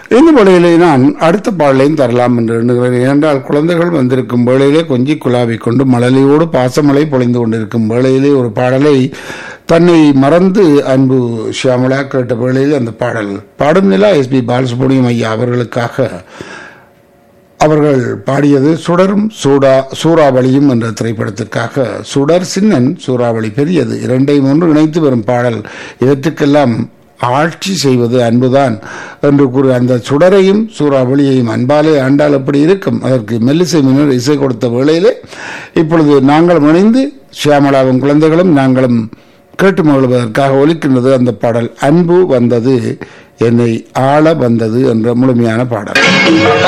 இந்த வேளையிலே நான் அடுத்த பாடலையும் தரலாம் என்று எண்ணுகிறேன் ஏனென்றால் குழந்தைகள் வந்திருக்கும் வேளையிலே கொஞ்சி குழாவிக் கொண்டு மழலையோடு பாசமழை பொழிந்து கொண்டிருக்கும் வேளையிலே ஒரு பாடலை தன்னை மறந்து அன்பு ஷியாமலா கேட்ட வேளையில் அந்த பாடல் பாடும் நிலா எஸ் பி பாலசுப்ரமணியம் ஐயா அவர்களுக்காக அவர்கள் பாடியது சுடரும் சூடா சூறாவளியும் என்ற திரைப்படத்திற்காக சுடர் சின்னன் சூறாவளி பெரியது இரண்டையும் ஒன்று இணைத்து வரும் பாடல் இவற்றுக்கெல்லாம் ஆட்சி செய்வது அன்புதான் என்று கூறி அந்த சுடரையும் சூறாவளியையும் அன்பாலே ஆண்டால் எப்படி இருக்கும் அதற்கு மெல்லிசை மின்னர் இசை கொடுத்த வேளையிலே இப்பொழுது நாங்களும் இணைந்து ஷியாமலாவும் குழந்தைகளும் நாங்களும் கேட்டு மகிழ்வதற்காக ஒலிக்கின்றது அந்த பாடல் அன்பு வந்தது என்னை ஆள வந்தது என்ற முழுமையான பாடல்